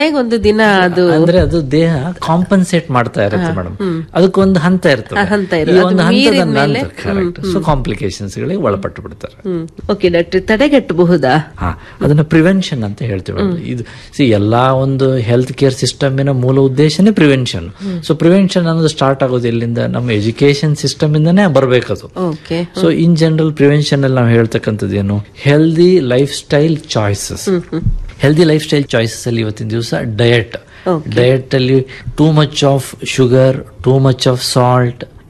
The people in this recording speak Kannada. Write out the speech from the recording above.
ಹೇಗೊಂದು ದಿನ ಅದು ಅಂದ್ರೆ ಅದು ದೇಹ ಕಾಂಪನ್ಸೇಟ್ ಮಾಡ್ತಾ ಇರುತ್ತೆ ಮೇಡಮ್ ಅದಕ್ಕೊಂದು ಹಂತ ಇರ್ತದೆ ಹಂತ ಈ ಇರುತ್ತೆ. ಒಂದು ಅದು ಹಂತದ ಮೀರಿದ್ಮೇಲೆ, ನಂತರ ಕರೆಕ್ಟ್ ಸೊ ಕಾಂಪ್ಲಿಕೇಶನ್ಸ್ ಗಳಿಗೆ ಒಳಪಟ್ಟು ಬಿಡ್ತಾರೆ ಹ್ಮ್ ಓಕೆ ಡಾಕ್ಟರ್ ತಡೆಗಟ್ಟಬಹುದಾ ಹಾ ಅದನ್ನ ಪ್ರಿವೆನ್ಷನ್ ಅಂತ ಹೇಳ್ತೀವಿ madam. ಇದು ಸಿ ಎಲ್ಲಾ ಒಂದು ಹೆಲ್ತ್ ಕೇರ್ ಸಿಸ್ಟಮಿನ ಮೂಲ ಉದ್ದೇಶನೇ ಪ್ರಿವೆನ್ಷನ್ ಸೊ ಪ್ರಿವೆನ್ಷನ್ ಅನ್ನೋದು ಸ್ಟಾರ್ಟ್ ಆಗೋದು ಎಲ್ಲಿಂದ ನಮ್ಮ ಎಜುಕೇಶನ್ ಸಿಸ್ಟಮ್ ಇಂದಾನೇ ಬರ್ಬೇಕದು okay so in general prevention ಅಲ್ಲಿ ನಾವು ಹೇಳ್ತಕ್ಕಂಥದ್ದು ಏನು healthy lifestyle choices healthy lifestyle choices ಅಲ್ಲಿ ಇವತ್ತಿನ ದಿವಸ ಡಯಟ್ ಡಯಟ್ ಅಲ್ಲಿ too much of sugar too much of salt